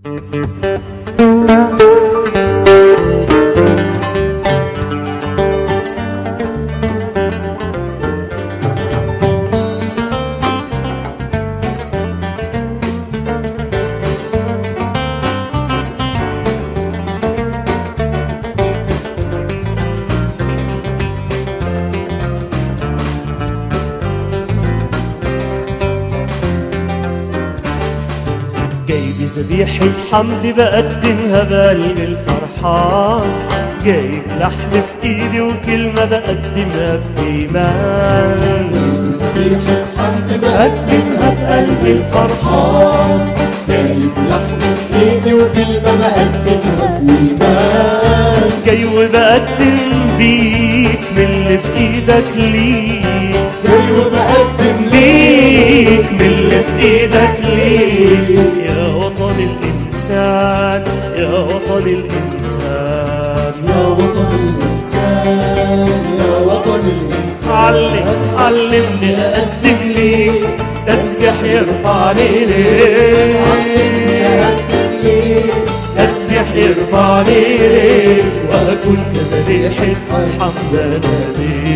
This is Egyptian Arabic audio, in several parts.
جايب ذبيحة حمد بقدمها بقلب الفرحان جايب لحم في ايدي وكلمة بقدمها بإيمان ذبيحة حمد بقدمها بقلب الفرحان جايب لحم في ايدي وكلمة بقدمها بإيمان جاي وبقدم بيك من اللي في ايدك ليك جاي وبقدم ليك من اللي في ايدك ليك يا وطن الانسان يا وطن الانسان يا وطن الإنسان يا وطن الإنسان علم علمني اقدم ليك تسبح يرفعني ليك علمني أقدم ليك تسبح يرفعني ليك واكون كذبيحة حمد انا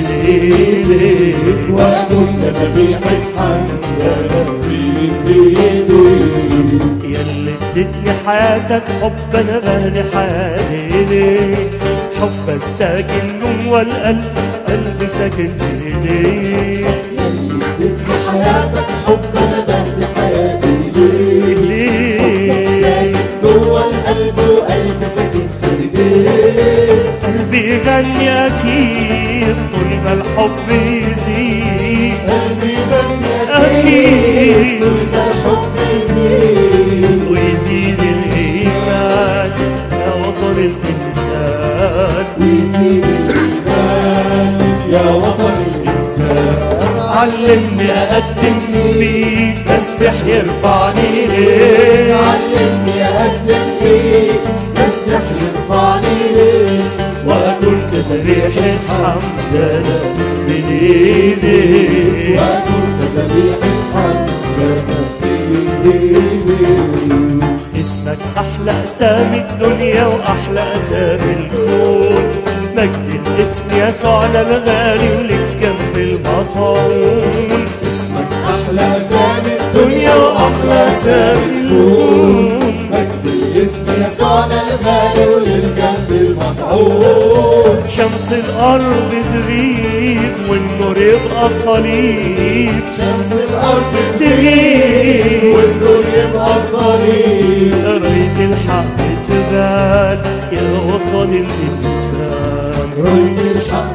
ليك وأكون كذبيحة حمد أنا بين إيديك يا اللي اديتني حياتك حب انا بهدي حياتي ليك حبك ساكن جوا القلب قلبي ساكن في ايديك يلي اديتني حياتك حب أنا بهدي حياتي ليك حبك ليك ساكن جوا القلب وقلبي ساكن في ايديك قلبي يغني اكيد طول ما الحب يزيد قلبي غني أكيد. أكيد طول ما الحب يزيد ويزيد الايمان يا وطن الانسان ويزيد الإيمان يا وطن الإنسان علمني اقدم ليك تسبح يرفعني ليك علمني أقدم ليك تسبح يرفعني ليك واكون كذبيحة حمد انا من ايديك وأكون كذبيحة حمد أنا بإيديك اسمك احلى اسامي الدنيا واحلى اسامي الكون مجد الاسم يسوعنا الغالي ولك جنب المطعون اسمك أحلى أسامي دنيا واحلى اسامي الكون مجد الاسم يسوعنا الغالي وللقلب المطعون شمس الارض تغيب والنور يبقى صليب شمس الأرض تغيب والنور يبقى صليب راية الحق تبان يا وطن الانسان راية الحق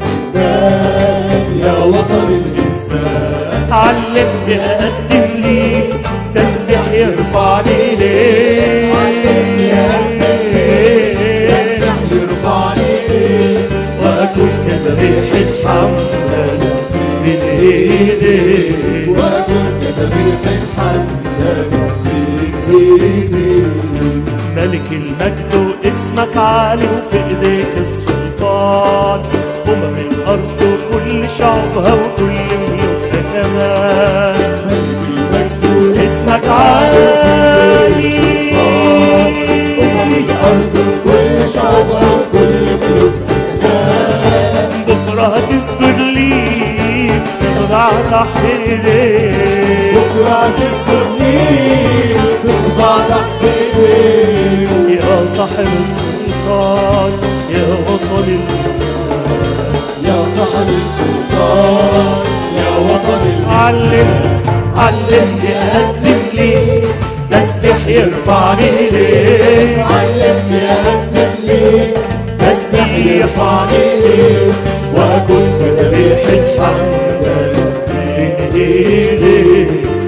بان يا وطن الإنسان علمني اقدم ليك تسبح يرفعني ليك علمني أقدم ليك تسبح يرفعني ليك واكون كذبيحة حمد أنا من ايديك وأكون كذبيحة حمد أنا في إيديك ملك المجد واسمك عالي وفي ايديك السلطان امم الارض وكل شعبها وكل ملوكها كمان ملك المجد اسمك عالي أمم الأرض وكل شعبها وكل ملوكها كمان بكره هتسجد ليك تخضع تحت ايديك بكرة تسجد ليك تخضع تحت إيديك يا صاحب السلطان يا وطن الانسان يا صاحب السلطان يا وطن علم علمني اقدم ليك تسبح يرفعني ليك علمني أقدم ليك تسبح يرفعني ليك واكون كذبيحة حمد بين ايديك